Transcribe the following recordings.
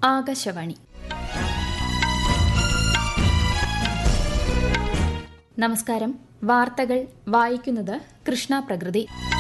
ആകാശവാണി നമസ്കാരം വാർത്തകൾ വായിക്കുന്നത് കൃഷ്ണ പ്രകൃതി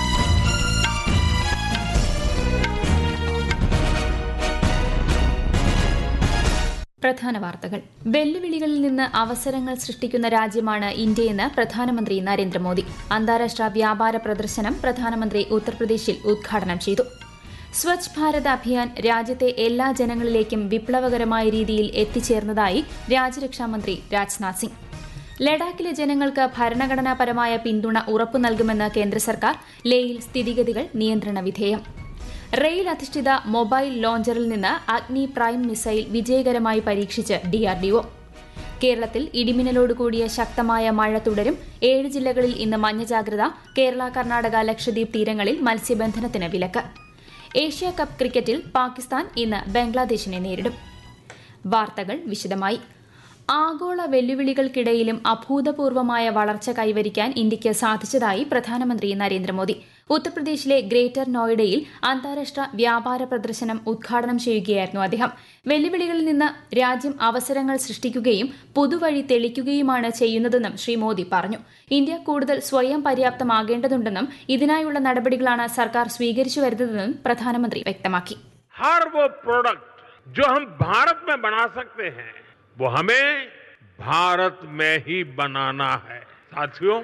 പ്രധാന വാർത്തകൾ വെല്ലുവിളികളിൽ നിന്ന് അവസരങ്ങൾ സൃഷ്ടിക്കുന്ന രാജ്യമാണ് ഇന്ത്യയെന്ന് പ്രധാനമന്ത്രി നരേന്ദ്രമോദി അന്താരാഷ്ട്ര വ്യാപാര പ്രദർശനം പ്രധാനമന്ത്രി ഉത്തർപ്രദേശിൽ ഉദ്ഘാടനം ചെയ്തു സ്വച്ഛ് ഭാരത് അഭിയാൻ രാജ്യത്തെ എല്ലാ ജനങ്ങളിലേക്കും വിപ്ലവകരമായ രീതിയിൽ എത്തിച്ചേർന്നതായി രാജ്യരക്ഷാമന്ത്രി രാജ്നാഥ് സിംഗ് ലഡാക്കിലെ ജനങ്ങൾക്ക് ഭരണഘടനാപരമായ പിന്തുണ ഉറപ്പു നൽകുമെന്ന് കേന്ദ്ര സർക്കാർ ലേയിൽ സ്ഥിതിഗതികൾ നിയന്ത്രണ വിധേയം റെയിൽ അധിഷ്ഠിത മൊബൈൽ ലോഞ്ചറിൽ നിന്ന് അഗ്നി പ്രൈം മിസൈൽ വിജയകരമായി പരീക്ഷിച്ച് ഡിആർഡിഒ കേരളത്തിൽ ഇടിമിന്നലോടുകൂടിയ ശക്തമായ മഴ തുടരും ഏഴ് ജില്ലകളിൽ ഇന്ന് മഞ്ഞ ജാഗ്രത കേരള കർണാടക ലക്ഷദ്വീപ് തീരങ്ങളിൽ മത്സ്യബന്ധനത്തിന് വിലക്ക് ഏഷ്യ കപ്പ് ക്രിക്കറ്റിൽ പാകിസ്ഥാൻ ഇന്ന് ബംഗ്ലാദേശിനെ നേരിടും വാർത്തകൾ വിശദമായി ആഗോള വെല്ലുവിളികൾക്കിടയിലും അഭൂതപൂർവമായ വളർച്ച കൈവരിക്കാൻ ഇന്ത്യയ്ക്ക് സാധിച്ചതായി പ്രധാനമന്ത്രി നരേന്ദ്രമോദി ഉത്തർപ്രദേശിലെ ഗ്രേറ്റർ നോയിഡയിൽ അന്താരാഷ്ട്ര വ്യാപാര പ്രദർശനം ഉദ്ഘാടനം ചെയ്യുകയായിരുന്നു അദ്ദേഹം വെല്ലുവിളികളിൽ നിന്ന് രാജ്യം അവസരങ്ങൾ സൃഷ്ടിക്കുകയും പുതുവഴി തെളിക്കുകയുമാണ് ചെയ്യുന്നതെന്നും ശ്രീ മോദി പറഞ്ഞു ഇന്ത്യ കൂടുതൽ സ്വയം പര്യാപ്തമാകേണ്ടതുണ്ടെന്നും ഇതിനായുള്ള നടപടികളാണ് സർക്കാർ സ്വീകരിച്ചു വരുന്നതെന്നും പ്രധാനമന്ത്രി വ്യക്തമാക്കി हर वो प्रोडक्ट जो हम भारत में बना सकते हैं वो हमें भारत में ही बनाना है साथियों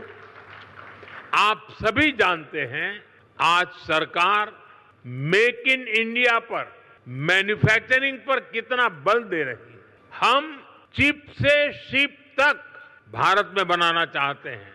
आप सभी जानते हैं आज सरकार मेक इन इंडिया पर मैन्युफैक्चरिंग पर कितना बल दे रही है हम चिप से शिप तक भारत में बनाना चाहते हैं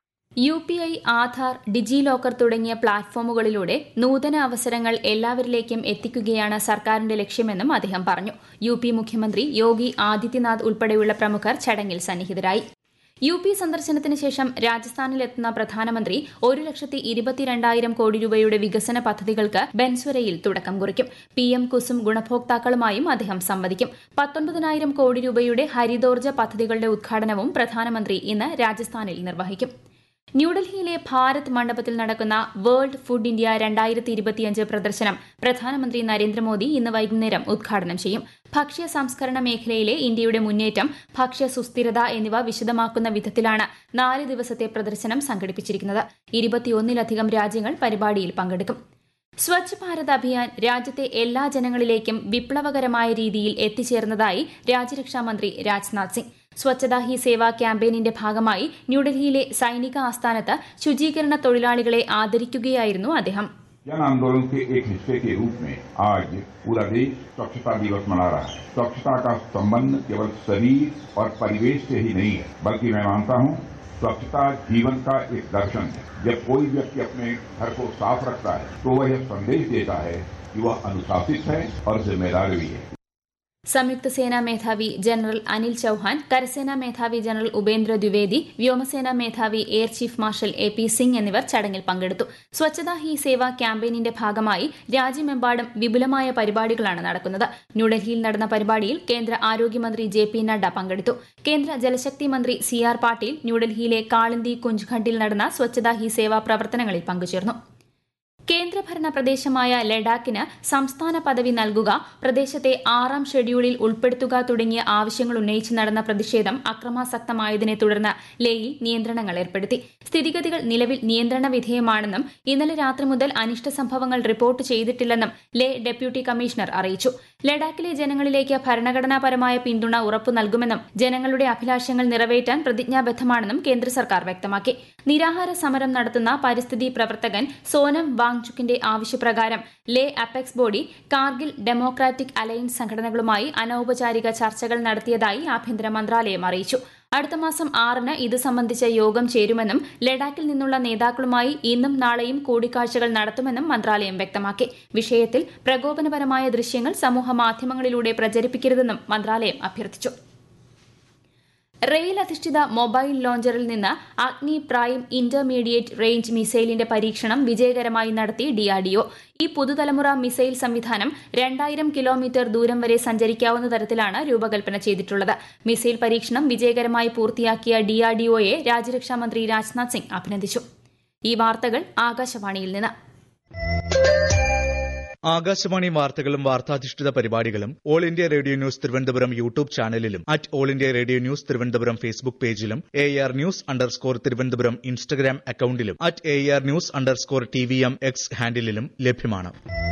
U P I Aadhaar DigiLocker തുടങ്ങിയ പ്ലാറ്റ്ഫോമുകളിലൂടെ നൂതന അവസരങ്ങൾ എല്ലാവരിലേക്കും എത്തിക്കുകയാണ് സർക്കാരിന്റെ ലക്ഷ്യമെന്നും അദ്ദേഹം പറഞ്ഞു യു പി മുഖ്യമന്ത്രി യോഗി ആദിത്യനാഥ് ഉൾപ്പെടെയുള്ള പ്രമുഖർ ചടങ്ങിൽ സന്നിഹിതരായി യു പി സന്ദർശനത്തിന് ശേഷം രാജസ്ഥാനിലെത്തുന്ന പ്രധാനമന്ത്രി ഒരു ലക്ഷത്തി ഇരുപത്തിരണ്ടായിരം കോടി രൂപയുടെ വികസന പദ്ധതികൾക്ക് ബൻസ്വരയിൽ തുടക്കം കുറിക്കും പി എം കുസും ഗുണഭോക്താക്കളുമായും അദ്ദേഹം സംവദിക്കും പത്തൊൻപതിനായിരം കോടി രൂപയുടെ ഹരിതോർജ്ജ പദ്ധതികളുടെ ഉദ്ഘാടനവും പ്രധാനമന്ത്രി ഇന്ന് രാജസ്ഥാനിൽ നിർവഹിക്കും ന്യൂഡൽഹിയിലെ ഭാരത് മണ്ഡപത്തിൽ നടക്കുന്ന വേൾഡ് ഫുഡ് ഇന്ത്യ രണ്ടായിരത്തി ഇരുപത്തിയഞ്ച് പ്രദർശനം പ്രധാനമന്ത്രി നരേന്ദ്രമോദി ഇന്ന് വൈകുന്നേരം ഉദ്ഘാടനം ചെയ്യും ഭക്ഷ്യ സംസ്കരണ മേഖലയിലെ ഇന്ത്യയുടെ മുന്നേറ്റം ഭക്ഷ്യ സുസ്ഥിരത എന്നിവ വിശദമാക്കുന്ന വിധത്തിലാണ് നാല് ദിവസത്തെ പ്രദർശനം സംഘടിപ്പിച്ചിരിക്കുന്നത് ഇരുപത്തിയൊന്നിലധികം രാജ്യങ്ങൾ പരിപാടിയിൽ പങ്കെടുക്കും സ്വച്ഛ് ഭാരത് അഭിയാൻ രാജ്യത്തെ എല്ലാ ജനങ്ങളിലേക്കും വിപ്ലവകരമായ രീതിയിൽ എത്തിച്ചേർന്നതായി രാജ്യരക്ഷാമന്ത്രി രാജ്നാഥ് സിംഗ് സ്വച്ഛതാ ഹി സേവ ക്യാമ്പയിനിന്റെ ഭാഗമായി ന്യൂഡൽഹിയിലെ സൈനിക ആസ്ഥാനത്ത് ശുചീകരണ തൊഴിലാളികളെ ആദരിക്കുകയായിരുന്നു അദ്ദേഹം जन आंदोलन के एक हिस्से के रूप में आज पूरा देश स्वच्छता दिवस मना रहा है स्वच्छता का संबंध केवल शरीर और परिवेश से ही नहीं है बल्कि मैं मानता हूँ स्वच्छता जीवन का एक दर्शन है जब कोई व्यक्ति अपने घर को साफ रखता है तो वह यह संदेश देता है कि वह अनुशासित है और जिम्मेदार भी है സംയുക്ത സേനാ മേധാവി ജനറൽ അനിൽ ചൌഹാൻ കരസേനാ മേധാവി ജനറൽ ഉപേന്ദ്ര ദ്വിവേദി വ്യോമസേനാ മേധാവി air chief marshal A P Singh എന്നിവർ ചടങ്ങിൽ പങ്കെടുത്തു സ്വച്ഛതാ ഹി സേവ ക്യാമ്പയിനിന്റെ ഭാഗമായി രാജ്യമെമ്പാടും വിപുലമായ പരിപാടികളാണ് നടക്കുന്നത് ന്യൂഡൽഹിയിൽ നടന്ന പരിപാടിയിൽ കേന്ദ്ര ആരോഗ്യമന്ത്രി ജെ പി നഡ്ഡ പങ്കെടുത്തു കേന്ദ്ര ജലശക്തി മന്ത്രി സി ആർ പാട്ടീൽ ന്യൂഡൽഹിയിലെ കാളിന്തി കുഞ്ച്ഘട്ടിൽ നടന്ന സ്വച്ഛതാ ഹി സേവ പ്രവർത്തനങ്ങളിൽ പങ്കുചേർന്നു കേന്ദ്രഭരണ പ്രദേശമായ ലഡാക്കിന് സംസ്ഥാന പദവി നൽകുക പ്രദേശത്തെ ആറാം ഷെഡ്യൂളിൽ ഉൾപ്പെടുത്തുക തുടങ്ങിയ ആവശ്യങ്ങൾ ഉന്നയിച്ച് നടന്ന പ്രതിഷേധം അക്രമാസക്തമായതിനെ തുടർന്ന് ലേയിൽ നിയന്ത്രണങ്ങൾ ഏർപ്പെടുത്തി സ്ഥിതിഗതികൾ നിലവിൽ നിയന്ത്രണ വിധേയമാണെന്നും ഇന്നലെ രാത്രി മുതൽ അനിഷ്ട സംഭവങ്ങൾ റിപ്പോർട്ട് ചെയ്തിട്ടില്ലെന്നും ലേ ഡെപ്യൂട്ടി കമ്മീഷണർ അറിയിച്ചു ലഡാക്കിലെ ജനങ്ങളിലേക്ക് ഭരണഘടനാപരമായ പിന്തുണ ഉറപ്പു നൽകുമെന്നും ജനങ്ങളുടെ അഭിലാഷങ്ങൾ നിറവേറ്റാൻ പ്രതിജ്ഞാബദ്ധമാണെന്നും കേന്ദ്ര സർക്കാർ വ്യക്തമാക്കി നിരാഹാര സമരം നടത്തുന്ന പരിസ്ഥിതി പ്രവർത്തകൻ സോനം വാങ്ചുക്കിന്റെ ആവശ്യപ്രകാരം Leh apex body Kargil democratic alliance സംഘടനകളുമായി അനൌപചാരിക ചർച്ചകൾ നടത്തിയതായി ആഭ്യന്തര മന്ത്രാലയം അറിയിച്ചു അടുത്ത മാസം ആറിന് ഇത് സംബന്ധിച്ച യോഗം ചേരുമെന്നും ലഡാക്കിൽ നിന്നുള്ള നേതാക്കളുമായി ഇന്നും നാളെയും കൂടിക്കാഴ്ചകൾ നടത്തുമെന്നും മന്ത്രാലയം വ്യക്തമാക്കി വിഷയത്തിൽ പ്രകോപനപരമായ ദൃശ്യങ്ങൾ സമൂഹ മാധ്യമങ്ങളിലൂടെ പ്രചരിപ്പിക്കരുതെന്നും മന്ത്രാലയം അഭ്യർത്ഥിച്ചു റെയിൽ അധിഷ്ഠിത മൊബൈൽ ലോഞ്ചറിൽ നിന്ന് അഗ്നി പ്രൈം ഇന്റർമീഡിയറ്റ് റേഞ്ച് മിസൈലിന്റെ പരീക്ഷണം വിജയകരമായി നടത്തി ഡിആർഡിഒ ഈ പുതുതലമുറ മിസൈൽ സംവിധാനം രണ്ടായിരം കിലോമീറ്റർ ദൂരം വരെ സഞ്ചരിക്കാവുന്ന തരത്തിലാണ് രൂപകൽപ്പന ചെയ്തിട്ടുള്ളത് മിസൈൽ പരീക്ഷണം വിജയകരമായി പൂർത്തിയാക്കിയ ഡിആർഡിഒയെ രാജ്യരക്ഷാമന്ത്രി രാജ്നാഥ് സിംഗ് അഭിനന്ദിച്ചു ഈ വാർത്തകൾ ആകാശവാണിയിൽ നിന്ന് ആകാശവാണി വാർത്തകളും വാർത്താധിഷ്ഠിത പരിപാടികളും all India radio news Thiruvananthapuram YouTube ചാനലിലും at all India radio news Thiruvananthapuram Facebook പേജിലും A R news underscore Thiruvananthapuram Instagram അക്കൌണ്ടിലും at A R news underscore T V M X ഹാൻഡിലും ലഭ്യമാണ്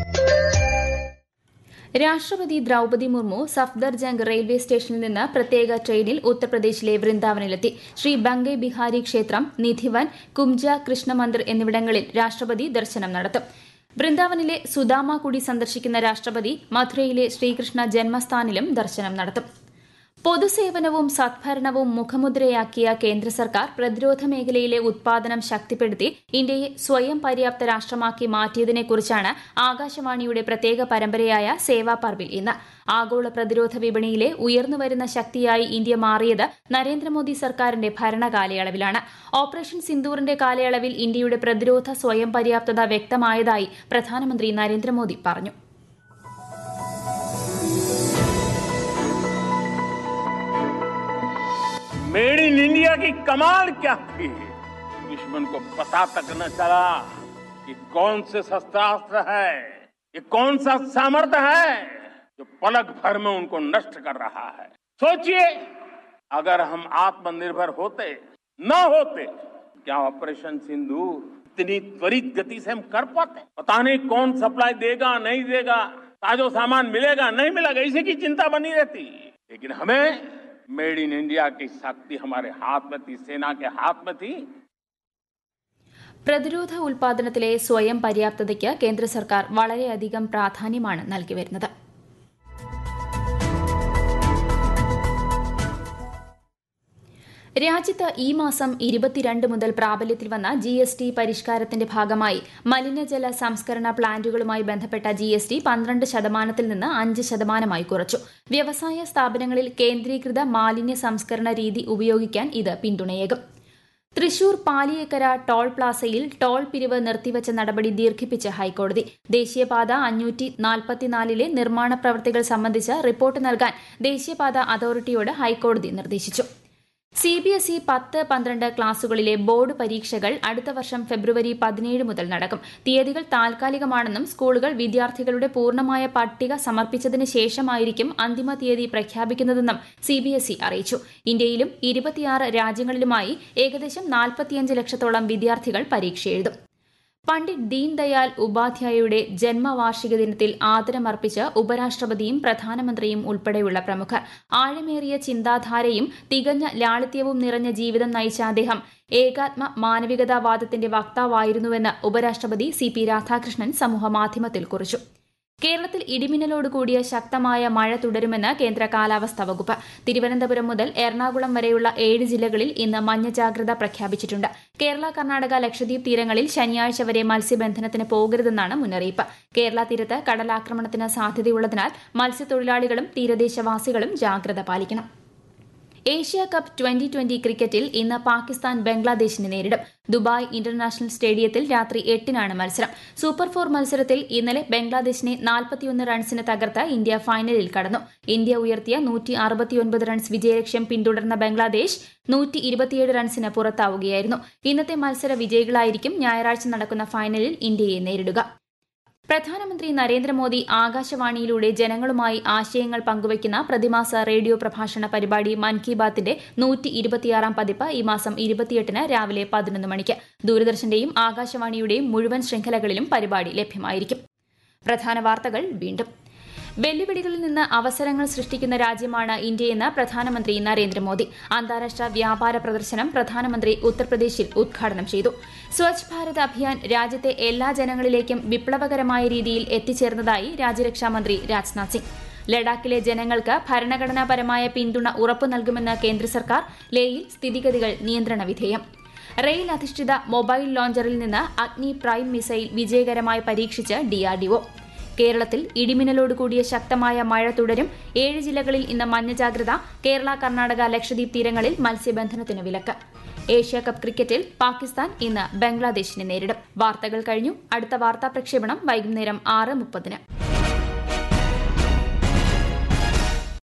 രാഷ്ട്രപതി ദ്രൌപതി മുർമു സഫ്ദർജംഗ് റെയിൽവേ സ്റ്റേഷനിൽ നിന്ന് പ്രത്യേക ട്രെയിനിൽ ഉത്തർപ്രദേശിലെ വൃന്ദാവനിലെത്തി ശ്രീ ബംഗൈ ബിഹാരി ക്ഷേത്രം നിധിവൻ കുംജ കൃഷ്ണ മന്ദിർ എന്നിവിടങ്ങളിൽ രാഷ്ട്രപതി ദർശനം നടത്തും വൃന്ദാവനിലെ സുദാമ കുടി സന്ദർശിക്കുന്ന രാഷ്ട്രപതി മഥുരയിലെ ശ്രീകൃഷ്ണ ജന്മസ്ഥാനിലും ദർശനം നടത്തും പൊതുസേവനവും സദ്ഭരണവും മുഖമുദ്രയാക്കിയ കേന്ദ്ര സർക്കാർ പ്രതിരോധ മേഖലയിലെ ഉത്പാദനം ശക്തിപ്പെടുത്തി ഇന്ത്യയെ സ്വയം പര്യാപ്ത രാഷ്ട്രമാക്കി മാറ്റിയതിനെക്കുറിച്ചാണ് ആകാശവാണിയുടെ പ്രത്യേക പരമ്പരയായ സേവാ പർവിൽ ഇന്ന് ആഗോള പ്രതിരോധ വിപണിയിലെ ഉയർന്നുവരുന്ന ശക്തിയായി ഇന്ത്യ മാറിയത് നരേന്ദ്രമോദി സർക്കാരിന്റെ ഭരണകാലയളവിലാണ് ഓപ്പറേഷൻ സിന്ദൂറിന്റെ കാലയളവിൽ ഇന്ത്യയുടെ പ്രതിരോധ സ്വയം പര്യാപ്തത വ്യക്തമായതായി പ്രധാനമന്ത്രി നരേന്ദ്രമോദി പറഞ്ഞു मेड इन इंडिया की कमाल क्या थी दुश्मन को पता तक न चला कि कौन से शस्त्रास्त्र है ये कौन सा सामर्थ्य है जो पलक भर में उनको नष्ट कर रहा है सोचिए अगर हम आत्मनिर्भर होते न होते क्या ऑपरेशन सिंदूर इतनी त्वरित गति से हम कर पाते पता नहीं कौन सप्लाई देगा नहीं देगा ताजो सामान मिलेगा नहीं मिलेगा इसी की चिंता बनी रहती लेकिन हमें मेड इन इंडिया की शक्ति हमारे हाथ में थी सेना के हाथ में थी പ്രതിരോധ ഉൽപാദനത്തിലെ സ്വയം പര്യാപ്തതയ്ക്ക് കേന്ദ്ര സർക്കാർ വളരെയധികം പ്രാധാന്യമാണ് നൽകി വരുന്നത് രാജ്യത്ത് ഈ മാസം ഇരുപത്തിരണ്ട് മുതൽ പ്രാബല്യത്തിൽ വന്ന ജി എസ് ടി പരിഷ്കാരത്തിന്റെ ഭാഗമായി മലിനജല സംസ്കരണ പ്ലാന്റുകളുമായി ബന്ധപ്പെട്ട ജി എസ് ടി പന്ത്രണ്ട് ശതമാനത്തിൽ നിന്ന് അഞ്ച് ശതമാനമായി കുറച്ചു വ്യവസായ സ്ഥാപനങ്ങളിൽ കേന്ദ്രീകൃത മാലിന്യ സംസ്കരണ രീതി ഉപയോഗിക്കാൻ ഇത് പിന്തുണയേകും തൃശൂർ പാലിയേക്കര ടോൾ പ്ലാസയിൽ ടോൾ പിരിവ് നിർത്തിവച്ച നടപടി ദീർഘിപ്പിച്ച് ഹൈക്കോടതി ദേശീയപാത അഞ്ഞൂറ്റി നാൽപ്പത്തിനാലിലെ നിർമ്മാണ പ്രവൃത്തികൾ സംബന്ധിച്ച് റിപ്പോർട്ട് നൽകാൻ ദേശീയപാത അതോറിറ്റിയോട് ഹൈക്കോടതി നിർദ്ദേശിച്ചു സി ബി എസ് ഇ പത്ത് പന്ത്രണ്ട് ക്ലാസുകളിലെ ബോർഡ് പരീക്ഷകൾ അടുത്ത വർഷം ഫെബ്രുവരി പതിനേഴ് മുതൽ നടക്കും തീയതികൾ താൽക്കാലികമാണെന്നും സ്കൂളുകൾ വിദ്യാർത്ഥികളുടെ പൂർണ്ണമായ പട്ടിക സമർപ്പിച്ചതിന് ശേഷമായിരിക്കും അന്തിമ തീയതി പ്രഖ്യാപിക്കുന്നതെന്നും സി ബി എസ് ഇ അറിയിച്ചു ഇന്ത്യയിലും ഇരുപത്തിയാറ് രാജ്യങ്ങളിലുമായി ഏകദേശം നാൽപ്പത്തിയഞ്ച് ലക്ഷത്തോളം വിദ്യാർത്ഥികൾ പരീക്ഷ എഴുതും പണ്ഡിറ്റ് ദീൻദയാൽ ഉപാധ്യായയുടെ ജന്മവാർഷിക ദിനത്തിൽ ആദരമർപ്പിച്ച് ഉപരാഷ്ട്രപതിയും പ്രധാനമന്ത്രിയും ഉൾപ്പെടെയുള്ള പ്രമുഖർ ആഴമേറിയ ചിന്താധാരയും തികഞ്ഞ ലാളിത്യവും നിറഞ്ഞ ജീവിതം നയിച്ച അദ്ദേഹം ഏകാത്മ മാനവികതാവാദത്തിന്റെ വക്താവായിരുന്നുവെന്ന് ഉപരാഷ്ട്രപതി സി പി രാധാകൃഷ്ണൻ സമൂഹമാധ്യമത്തിൽ കുറിച്ചു കേരളത്തിൽ ഇടിമിന്നലോട് കൂടിയ ശക്തമായ മഴ തുടരുമെന്ന് കേന്ദ്ര കാലാവസ്ഥാ വകുപ്പ് തിരുവനന്തപുരം മുതൽ എറണാകുളം വരെയുള്ള ഏഴ് ജില്ലകളിൽ ഇന്ന് മഞ്ഞ ജാഗ്രത പ്രഖ്യാപിച്ചിട്ടുണ്ട് കേരള കർണാടക ലക്ഷദ്വീപ് തീരങ്ങളിൽ ശനിയാഴ്ച വരെ മത്സ്യബന്ധനത്തിന് പോകരുതെന്നാണ് മുന്നറിയിപ്പ് കേരള തീരത്ത് കടലാക്രമണത്തിന് സാധ്യതയുള്ളതിനാൽ മത്സ്യത്തൊഴിലാളികളും തീരദേശവാസികളും ജാഗ്രത പാലിക്കണം ഏഷ്യ കപ്പ് ട്വന്റി ട്വന്റി ക്രിക്കറ്റിൽ ഇന്ന് പാകിസ്ഥാൻ ബംഗ്ലാദേശിനെ നേരിടും ദുബായ് ഇന്റർനാഷണൽ സ്റ്റേഡിയത്തിൽ രാത്രി എട്ടിനാണ് മത്സരം സൂപ്പർ ഫോർ മത്സരത്തിൽ ഇന്നലെ ബംഗ്ലാദേശിനെ നാൽപ്പത്തിയൊന്ന് റൺസിന് തകർത്ത് ഇന്ത്യ ഫൈനലിൽ കടന്നു ഇന്ത്യ ഉയർത്തിയ നൂറ്റി അറുപത്തിയൊൻപത് റൺസ് വിജയലക്ഷ്യം പിന്തുടർന്ന ബംഗ്ലാദേശ് നൂറ്റി ഇരുപത്തിയേഴ് റൺസിന് പുറത്താവുകയായിരുന്നു ഇന്നത്തെ മത്സര വിജയികളായിരിക്കും ഞായറാഴ്ച നടക്കുന്ന ഫൈനലിൽ ഇന്ത്യയെ നേരിടുക പ്രധാനമന്ത്രി നരേന്ദ്രമോദി ആകാശവാണിയിലൂടെ ജനങ്ങളുമായി ആശയങ്ങൾ പങ്കുവയ്ക്കുന്ന പ്രതിമാസ റേഡിയോ പ്രഭാഷണ പരിപാടി മൻ കി ബാത്തിന്റെ നൂറ്റി ഇരുപത്തിയാറാം പതിപ്പ് ഈ മാസം ഇരുപത്തിയെട്ടിന് രാവിലെ പതിനൊന്ന് മണിക്ക് ദൂരദർശന്റെയും ആകാശവാണിയുടെയും മുഴുവൻ ശൃംഖലകളിലും പരിപാടി ലഭ്യമായിരിക്കും പ്രധാന വാർത്തകൾ വീണ്ടും വെല്ലുവിളികളിൽ നിന്ന് അവസരങ്ങൾ സൃഷ്ടിക്കുന്ന രാജ്യമാണ് ഇന്ത്യയെന്ന് പ്രധാനമന്ത്രി നരേന്ദ്രമോദി അന്താരാഷ്ട്ര വ്യാപാര പ്രദർശനം പ്രധാനമന്ത്രി ഉത്തർപ്രദേശിൽ ഉദ്ഘാടനം ചെയ്തു സ്വച്ഛ് ഭാരത് അഭിയാൻ രാജ്യത്തെ എല്ലാ ജനങ്ങളിലേക്കും വിപ്ലവകരമായ രീതിയിൽ എത്തിച്ചേർന്നതായി രാജ്യരക്ഷാമന്ത്രി രാജ്നാഥ് സിംഗ് ലഡാക്കിലെ ജനങ്ങൾക്ക് ഭരണഘടനാപരമായ പിന്തുണ ഉറപ്പു നൽകുമെന്ന് കേന്ദ്ര സർക്കാർ ലേയിൽ സ്ഥിതിഗതികൾ നിയന്ത്രണ വിധേയം റെയിൽ അധിഷ്ഠിത മൊബൈൽ ലോഞ്ചറിൽ നിന്ന് അഗ്നി പ്രൈം മിസൈൽ വിജയകരമായി പരീക്ഷിച്ച് ഡിആർഡിഒ കേരളത്തിൽ ഇടിമിന്നലോട് കൂടിയ ശക്തമായ മഴ തുടരും ഏഴ് ജില്ലകളിൽ ഇന്ന് മഞ്ഞ ജാഗ്രത കേരള കർണാടക ലക്ഷദ്വീപ് തീരങ്ങളിൽ മത്സ്യബന്ധനത്തിന് വിലക്ക് ഏഷ്യ കപ്പ് ക്രിക്കറ്റിൽ പാകിസ്ഥാൻ ഇന്ന് ബംഗ്ലാദേശിനെ നേരിടും വാർത്തകൾ കഴിഞ്ഞു അടുത്ത വാർത്താ പ്രക്ഷേപണം വൈകുന്നേരം ആറ് മുപ്പതിന്